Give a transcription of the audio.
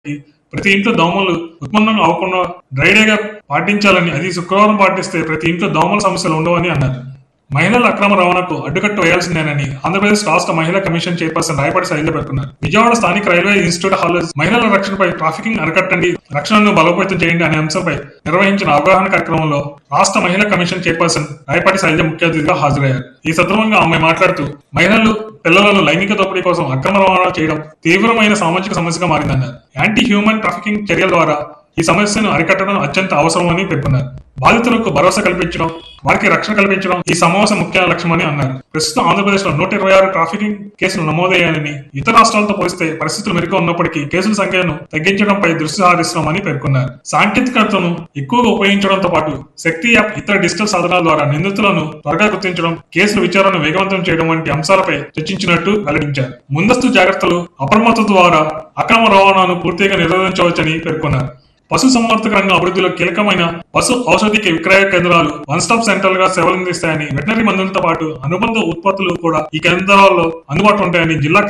ప్రతి ఇంట్లో దోమలు ఉత్పన్నం అవ్వకుండా డ్రైడేగా పాటించాలని అది శుక్రవారం పాటిస్తే ప్రతి ఇంట్లో దోమల సమస్యలు ఉండవని అన్నారు మహిళల అక్రమ రవాణాకు అడ్డుకట్ట వేయాల్సిందేనని ఆంధ్రప్రదేశ్ రాష్ట్ర మహిళా కమిషన్ చైర్పర్సన్ రాయపాటి శైలజ పేర్కొన్నారు విజయవాడ స్థానిక రైల్వే ఇన్స్టిట్యూట్ హాల్లో మహిళల రక్షణపై ట్రాఫికింగ్ అరికట్టండి రక్షణను బలోపేతం చేయండి అనే అంశంపై నిర్వహించిన అవగాహన కార్యక్రమంలో రాష్ట్ర మహిళా కమిషన్ చైర్పర్సన్ రాయపాటి శైలజ ముఖ్య అతిథిగా హాజరయ్యారు ఈ సందర్భంగా ఆమె మాట్లాడుతూ మహిళలు పిల్లలను లైంగిక దోపిడీ కోసం అక్రమ రవాణా చేయడం తీవ్రమైన సామాజిక సమస్యగా మారిందన్నారు యాంటీ హ్యూమన్ ట్రాఫికింగ్ చర్యల ద్వారా ఈ సమస్యను అరికట్టడం అత్యంత అవసరమని పేర్కొన్నారు బాధితులకు భరోసా కల్పించడం వారికి రక్షణ కల్పించడం ఈ సమావేశం ముఖ్య లక్ష్యమని అన్నారు ప్రస్తుతం ఆంధ్రప్రదేశ్ లో నూట ఇరవై ఆరు ట్రాఫికింగ్ కేసులు నమోదయ్యాయని ఇతర రాష్ట్రాలతో పోలిస్తే పరిస్థితులు మెరుగ్గా ఉన్నప్పటికీ కేసుల సంఖ్యను తగ్గించడంపై దృష్టి సారిస్తున్నామని పేర్కొన్నారు సాంకేతికతను ఎక్కువగా ఉపయోగించడంతో పాటు శక్తి యాప్ ఇతర డిజిటల్ సాధనాల ద్వారా నిందితులను త్వరగా గుర్తించడం కేసుల విచారణను వేగవంతం చేయడం వంటి అంశాలపై చర్చించినట్టు వెల్లడించారు ముందస్తు జాగ్రత్తలు అప్రమత్తత ద్వారా అక్రమ రవాణాను పూర్తిగా నిరోధించవచ్చని పేర్కొన్నారు పశు సంవర్ధక రంగం అభివృద్ధిలో కీలకమైన పశు ఔషధికి విక్రయ కేంద్రాలు వన్ స్టాప్ సెంటర్ గా సేవలందిస్తాయని వెటనరీ మందులతో పాటు అనుబంధ ఉత్పత్తులు కూడా ఈ కేంద్రాల్లో అందుబాటులో ఉంటాయని జిల్లా